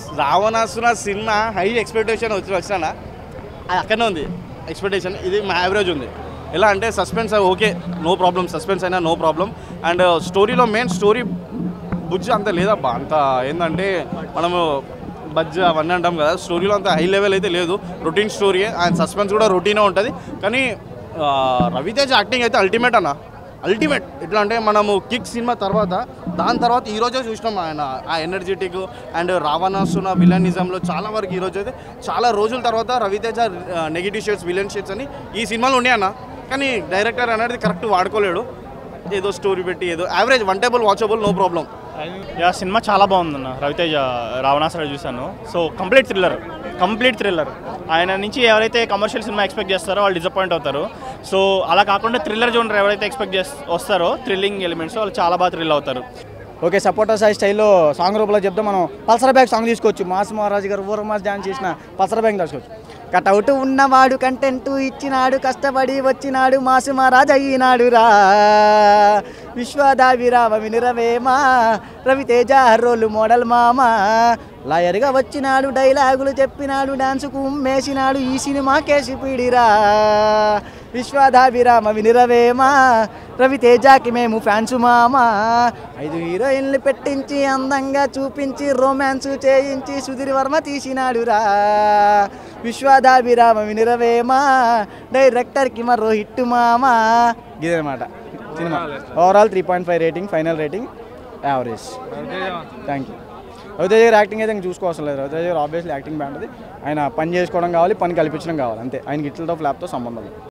Ravanasura cinema high expectation వచ్చి వచ్చినా అది అక్కడనే ఉంది ఎక్స్పెక్టేషన్ ఇది మా యావరేజ్ ఉంది ఎలా అంటే suspense okay no problem suspense అయినా నో ప్రాబ్లం అండ్ స్టోరీలో మెయిన్ స్టోరీ బుజ్జి అంత లేదబ్బా అంత ఏంటంటే మనము బజ్జ అవన్నీ అంటాం కదా స్టోరీలో అంత హై లెవెల్ అయితే లేదు రొటీన్ స్టోరీ అండ్ సస్పెన్స్ కూడా రొటీనే ఉంటుంది కానీ ఆ, రవితేజ యాక్టింగ్ అయితే అల్టిమేట్ అన్న అల్టిమేట్ ఎట్లా అంటే మనము కిక్ సినిమా తర్వాత దాని తర్వాత ఈ రోజే చూసినాం ఆయన ఆ ఎనర్జెటిక్ అండ్ రావణాసున విలనిజంలో చాలా వరకు ఈ రోజు అయితే చాలా రోజుల తర్వాత Raviteja negative shades villain shades అని ఈ సినిమాలో ఉన్నాయన్న కానీ డైరెక్టర్ అనేది కరెక్ట్ వాడుకోలేడు ఏదో స్టోరీ పెట్టి ఏదో average one table watchable no problem యా సినిమా చాలా బాగుందన్న రవితేజ రావణాసుర చూశాను so complete thriller complete thriller ఆయన నుంచి ఎవరైతే కమర్షియల్ సినిమా ఎక్స్పెక్ట్ చేస్తారో వాళ్ళు డిసప్పాయింట్ అవుతారు సో అలా కాకుండా థ్రిల్లర్ జోనర్ ఎవరైతే ఎక్స్పెక్ట్ చేస్ వస్తారో థ్రిల్లింగ్ ఎలిమెంట్స్ వాళ్ళు చాలా బాగా థ్రిల్ అవుతారు ఓకే సపోర్టర్ సాయి స్టైల్లో సాంగ్ రూపంలో చెప్తే మనం పల్సర్ బ్యాగ్ సాంగ్ తీసుకోవచ్చు మాస్ మహారాజ్ గారు ఊర మాస్ డాన్స్ చేసిన పల్సర్ బ్యాగ్ తీసుకోవచ్చు కటౌట్ ఉన్నవాడు కంటెంట్ ఇచ్చినాడు కష్టపడి వచ్చినాడు మాసు మహారాజ్ అయినాడు రా విశ్వదావిరామ వినిరవేమా రవితేజ రోలు మోడల్ మామ లాయర్గా వచ్చినాడు డైలాగులు చెప్పినాడు డాన్సుకు ఉమ్మేసినాడు ఈ సినిమా కేసి పీడిరా విశ్వదాభిరామ వినిరవేమా రవితేజకి మేము ఫ్యాన్స్ మామా ఐదు హీరోయిన్లు పెట్టించి అందంగా చూపించి రొమాన్స్ చేయించి సుధీర్ వర్మ తీసినాడు రా విశ్వదాభిరామ వినిరవేమా డైరెక్టర్కి మరో హిట్ మామా ఇదనమాట సినిమా overall three point five rating final rating average thank you Raviteja గారి యాక్టింగ్ అయితే ఇంక చూసుకోవాల్సిన లేదు రవితేజ గారు ఆబ్వియస్లీ యాక్టింగ్ బాగుంటుంది ఆయన పని చేసుకోవడం కావాలి పని కల్పించడం కావాలి అంతే ఆయనకి ఇట్లతో ఫ్లాప్తో సంబంధం లేదు